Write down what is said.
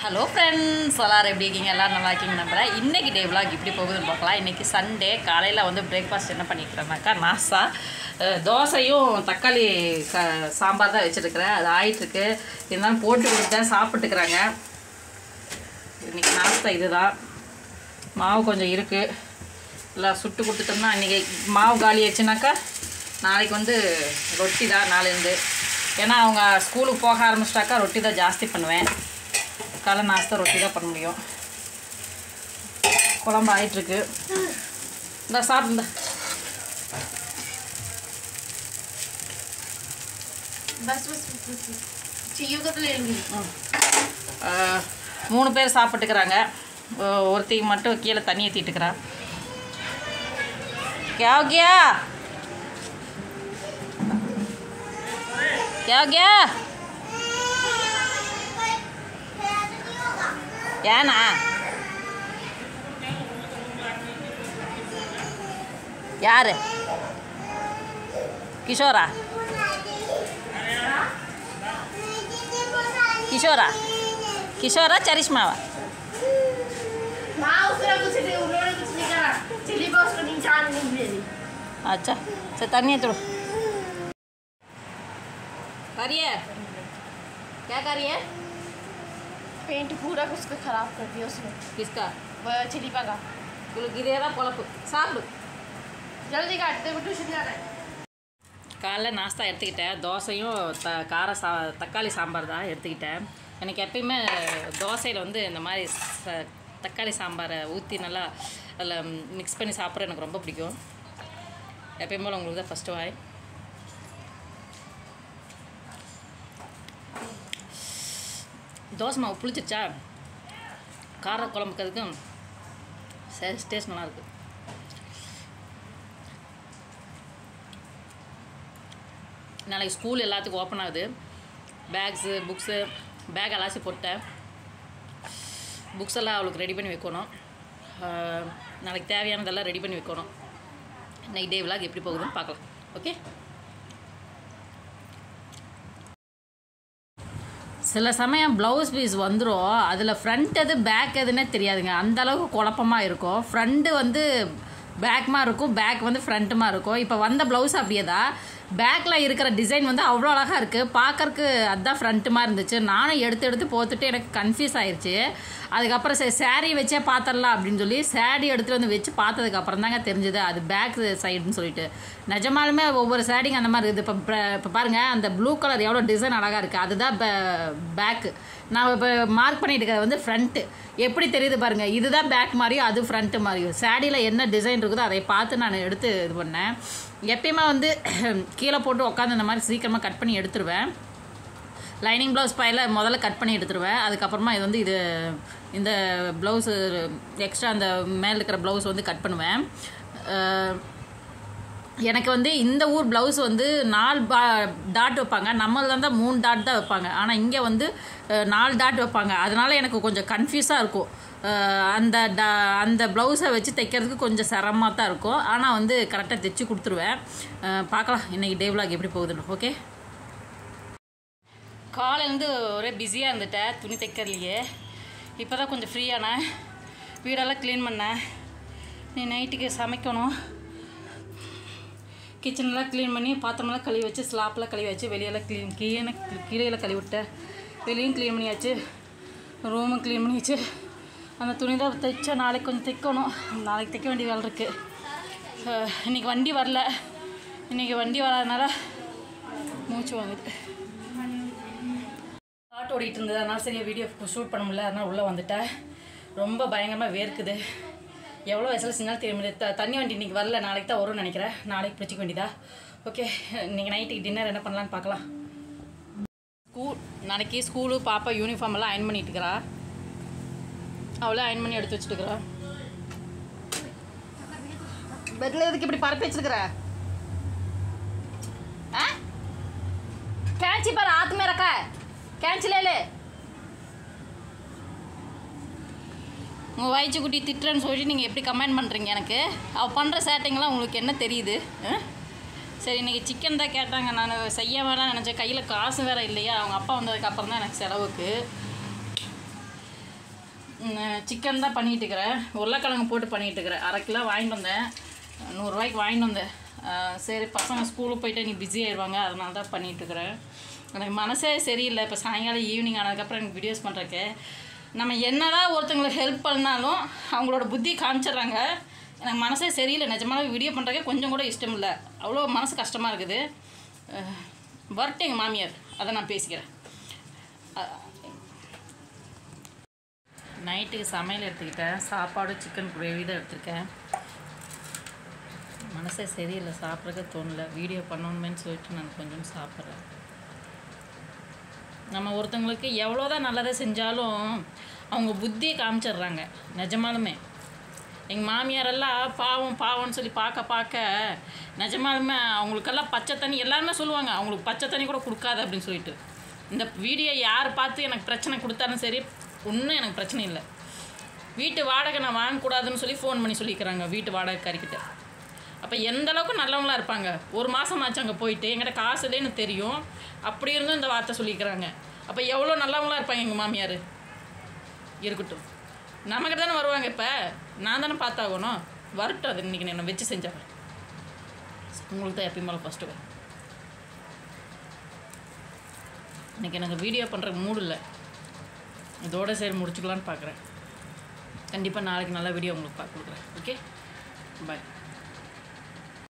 Hello friends எல்லாரும் எப்படி இருக்கீங்க எல்லோரும் நல்லா இருக்கீங்க நம்புறேன் இன்றைக்கி டே vlog இப்படி போகுதுன்னு பார்க்கலாம் இன்றைக்கி சண்டே காலையில் வந்து பிரேக்ஃபாஸ்ட் என்ன பண்ணிக்கிறேன்னாக்கா நாஸ்தா அஹ், தோசையும் தக்காளி க சாம்பார் தான் வச்சுருக்கிறேன் அது ஆயிட்டுருக்கு இருந்தாலும் போட்டு கொடுத்தேன் சாப்பிட்டுக்கிறாங்க இன்றைக்கி நாஸ்தா இதுதான் மாவு கொஞ்சம் இருக்குது எல்லாம் சுட்டு கொடுத்துட்டோம்னா இன்றைக்கி மாவு காலி ஆச்சுனாக்கா நாளைக்கு வந்து ரொட்டி தான் நாளைலேருந்து ஏன்னா அவங்க ஸ்கூலுக்கு போக ஆரம்பிச்சிட்டாக்கா ரொட்டி தான் ஜாஸ்தி பண்ணுவேன் காலை நாஸ்தா ரொட்டி தான் பண்ண முடியும் குழம்பு ஆயிட்டுருக்கு இந்த சாப்பிட்டு बस बस बस बस बस चाहिए का तो ले लूँगी மூணு பேர் சாப்பிட்டுக்கிறாங்க ஒ- ஒருத்தி மட்டும் கீழே தண்ணி ஏற்றிட்டுக்கிறா क्या हो गया क्या हो गया ஏண்ணா யாரு கிஷோரா கிஷோரா கிஷோரா சரிஷ்மாவா हाँ उसने कुछ नहीं उन्होंने कुछ नहीं करा चिल्ली बॉस को निशान नहीं भेजी अच्छा से तन्नी तोड़ करिए क्या करिए पेंट पूरा उसको खराब कर दिया उसने किसका वो चिल्ली का गुल गिरेगा பொழப்பு சாப்பிடு जल्दी काट दे वो ट्यूशन जाना है காலைல நாஸ்தா எடுத்துக்கிட்டேன் தோசையும் த கார சா தக்காளி சாம்பார் தான் எடுத்துக்கிட்டேன் எனக்கு எப்பயுமே தோசையில் வந்து இந்த மாதிரி ச- தக்காளி சாம்பாரை ஊற்றி நல்லா அதில் மிக்ஸ் பண்ணி சாப்பிட்ற எனக்கு ரொம்ப பிடிக்கும் எப்பயும் போல் உங்களுக்கு தான் ஃபஸ்ட்டு வாய் தோசை மாவு புளிச்சிருச்சா கார குழம்புக்கு அதுக்கும் சரி டேஸ்ட் நல்லாயிருக்கு நாளைக்கு ஸ்கூல் எல்லாத்துக்கும் ஓப்பன் ஆகுது பேக்ஸு புக்ஸு பேக் அலாசி போட்டேன் புக்ஸ் எல்லாம் அவளுக்கு ரெடி பண்ணி வைக்கணும் ஆஹ், நாளைக்கு தேவையானதெல்லாம் ரெடி பண்ணி வைக்கணும் இன்னைக்கு டே விலாக் எப்படி போகுதுன்னு பார்க்கலாம் ஓகே சில சமயம் ப்ளவுஸ் பீஸ் வந்துடும் அதில் ஃப்ரண்ட் எது பேக் எதுன்னே தெரியாதுங்க அந்த அளவுக்கு குழப்பமாக இருக்கும் ஃப்ரண்ட்டு வந்து பேக்மா இருக்கும் பேக் வந்து ஃப்ரண்ட்டுமா இருக்கும் இப்போ வந்த ப்ளவுஸ் அப்படியே தான் பேக்கில் இருக்கிற டிசைன் வந்து அவ்வளோ அழகாக இருக்குது பார்க்கறக்கு அதுதான் ஃப்ரண்ட்டுமா இருந்துச்சு நானும் எடுத்து எடுத்து போத்துட்டு எனக்கு கன்ஃபியூஸ் ஆயிடுச்சு அதுக்கப்புறம் சரி saree வச்சே பார்த்துடலாம் அப்படின்னு சொல்லி saree எடுத்துகிட்டு வந்து வச்சு பார்த்ததுக்கு அப்புறம் தாங்க தெரிஞ்சது அது பேக் சைடுன்னு சொல்லிட்டு நிஜமாலுமே ஒவ்வொரு சேடிங் அந்த மாதிரி இருக்குது இப்போ இப்போ பாருங்கள் அந்த ப்ளூ கலர் எவ்வளோ டிசைன் அழகாக இருக்குது அதுதான் பேக்கு நான் இப்போ மார்க் பண்ணிட்டு இருக்கிறது வந்து ஃப்ரண்ட்டு எப்படி தெரியுது பாருங்கள் இதுதான் பேக் மாதிரியும் அது ஃப்ரண்ட்டு மாதிரியும் சேடியில் என்ன டிசைன் இருக்குதோ அதை பார்த்து நான் எடுத்து இது பண்ணேன் எப்பயுமே வந்து கீழே போட்டு உட்காந்து இந்த மாதிரி சீக்கிரமாக கட் பண்ணி எடுத்துருவேன் லைனிங் ப்ளவுஸ் பையில முதல்ல கட் பண்ணி எடுத்துருவேன் அதுக்கப்புறமா இது வந்து இது இந்த ப்ளவுஸு எக்ஸ்ட்ரா அந்த மேலே இருக்கிற ப்ளவுஸ் வந்து கட் பண்ணுவேன் அஹ், எனக்கு வந்து இந்த ஊர் ப்ளவுஸ் வந்து நாலு பா டாட் வைப்பாங்க நம்மள தான் மூணு டாட் தான் வைப்பாங்க ஆனால் இங்கே வந்து அஹ், நாலு டாட் வைப்பாங்க அதனால எனக்கு கொஞ்சம் கன்ஃபியூஸாக இருக்கும் அஹ், அந்த டா அந்த ப்ளவுஸை வச்சு தைக்கிறதுக்கு கொஞ்சம் சிரமமாக தான் இருக்கும் ஆனால் வந்து கரெக்டாக தைச்சி கொடுத்துருவேன் அஹ், பார்க்கலாம் இன்றைக்கி டே vlog எப்படி போகுதுன்னு ஓகே காலையிலேருந்து ஒரே பிஸியாக இருந்துட்டேன் துணி தைக்கிறதுலையே இப்போ தான் கொஞ்சம் ஃப்ரீயானேன் வீடெல்லாம் க்ளீன் பண்ணேன் நீ நைட்டுக்கு சமைக்கணும் கிச்சனெலாம் க்ளீன் பண்ணி பாத்திரமெல்லாம் கழுவி வச்சு ஸ்லாப்லாம் கழுவி வச்சு வெளியெல்லாம் க்ளீன் கீழே கீழேலாம் கழுவி விட்டேன் வெளியும் க்ளீன் பண்ணியாச்சு ரூமும் க்ளீன் பண்ணியாச்சு அந்த துணி தான் தைச்சா நாளைக்கு கொஞ்சம் தைக்கணும் நாளைக்கு தைக்க வேண்டிய வேலை இருக்குது இன்றைக்கி வண்டி வரல இன்றைக்கி வண்டி வராதனால மூச்சு வாங்குது ஆட்டோ ஓடிட்டு இருந்தது அதனால சரியாக வீடியோ ஷூட் பண்ண முடியல அதனால் உள்ளே வந்துட்டேன் ரொம்ப பயங்கரமாக வேர்க்குது எவ்வளோ வயசில் சின்னால் தெரியும் த தண்ணி வண்டி இன்றைக்கி வரல நாளைக்கு தான் வரும்னு நினைக்கிறேன் நாளைக்கு பிடிச்சிக்க வேண்டியதா ஓகே இன்றைக்கி நைட்டுக்கு டின்னர் என்ன பண்ணலான்னு பார்க்கலாம் ஸ்கூல் நாளைக்கு ஸ்கூலு பாப்பா யூனிஃபார்ம் எல்லாம் அயன் பண்ணிட்டு இருக்கிறா அவளே அயன் பண்ணி எடுத்து வச்சுட்டுக்கிறா பெட்டில் எதுக்கு இப்படி பரப்பி வச்சிருக்கிற ஆ कैंची पर हाथ में रखा है कैंची ले ले உங்கள் வயிற்று குட்டி திட்டுறேன்னு சொல்லி நீங்கள் எப்படி கமெண்ட் பண்ணுறீங்க எனக்கு அவள் பண்ணுற சேட்டைங்கெல்லாம் உங்களுக்கு என்ன தெரியுது ஆ? சரி இன்றைக்கி சிக்கன் தான் கேட்டாங்க நான் செய்ய வேணாம் நினச்சேன் கையில் காசு வேறு இல்லையா அவங்க அப்பா வந்ததுக்கு அப்புறம் தான் எனக்கு செலவுக்கு சிக்கன் தான் பண்ணிட்டு இருக்கிறேன் உருளைக்கிழங்கு போட்டு பண்ணிட்டு இருக்கிறேன் அரை கிலோ வாங்கிட்டு வந்தேன் நூறுரூவாய்க்கு வாங்கிட்டு வந்தேன் அஹ் சரி பசங்க ஸ்கூலுக்கு போயிட்டு நீ பிஸி ஆயிடுவாங்க அதனால தான் பண்ணிட்டு இருக்கிறேன் எனக்கு மனசே சரியில்லை இப்போ சாயங்காலம் ஈவினிங் ஆனதுக்கப்புறம் எனக்கு வீடியோஸ் பண்ணுறக்கு நம்ம என்னதான் ஒருத்தங்களுக்கு ஹெல்ப் பண்ணாலும் அவங்களோட புத்தி காமிச்சிடுறாங்க எனக்கு மனசே சரியில்லை நிஜமான வீடியோ பண்ணுறக்கே கொஞ்சம் கூட இஷ்டம் இல்லை அவ்வளோ மனசு கஷ்டமாக இருக்குது அஹ் வரட்டும் எங்கள் மாமியார் அதை நான் பேசிக்கிறேன் நைட்டுக்கு சமையல் எடுத்துக்கிட்டேன் சாப்பாடு சிக்கன் கிரேவி தான் எடுத்திருக்கேன் மனசே சரியில்லை சாப்பிட்றதுக்கு தோணல வீடியோ பண்ணணுமேன்னு சொல்லிட்டு நான் கொஞ்சம் சாப்பிட்றேன் நம்ம ஒருத்தவங்களுக்கு எவ்வளோதான் நல்லதை செஞ்சாலும் அவங்க புத்தியை காமிச்சிடுறாங்க நிஜமாலுமே எங்கள் மாமியாரெல்லாம் பாவம் பாவம்னு சொல்லி பார்க்க பார்க்க நிஜமாலுமே அவங்களுக்கெல்லாம் பச்சை தண்ணி எல்லாருமே சொல்லுவாங்க அவங்களுக்கு பச்சை தண்ணி கூட கொடுக்காது அப்படின்னு சொல்லிட்டு இந்த வீடியோ யார் பார்த்து எனக்கு பிரச்சனை கொடுத்தாலும் சரி ஒன்றும் எனக்கு பிரச்சனை இல்லை வீட்டு வாடகை நான் வாங்கக்கூடாதுன்னு சொல்லி ஃபோன் பண்ணி சொல்லிக்கிறாங்க வீட்டு வாடகைக்காரிக்கிட்ட அப்போ எந்த அளவுக்கு நல்லவங்களா இருப்பாங்க ஒரு மாதம் ஆச்சு அங்கே போயிட்டு என்கிட்ட காசு இல்லைன்னு தெரியும் அப்படி இருந்தும் இந்த வார்த்தை சொல்லிக்கிறாங்க அப்போ எவ்வளோ நல்லவங்களா இருப்பாங்க எங்கள் மாமியார் இருக்கட்டும் நமக்கிட்ட தானே வருவாங்க இப்போ நான் தானே பார்த்தாகணும் வரட்டும் அது இன்றைக்கி நான் வச்சு செஞ்சேன் உங்களுக்கு தான் எப்பயும் மேலே ஃபஸ்ட்டு இன்றைக்கி எனக்கு வீடியோ பண்ணுறக்கு மூடு இல்லை இதோட சரி முடிச்சுக்கலான்னு பார்க்குறேன் கண்டிப்பாக நாளைக்கு நல்ல வீடியோ உங்களுக்கு பார்க்க கொடுக்குறேன் ஓகே பாய்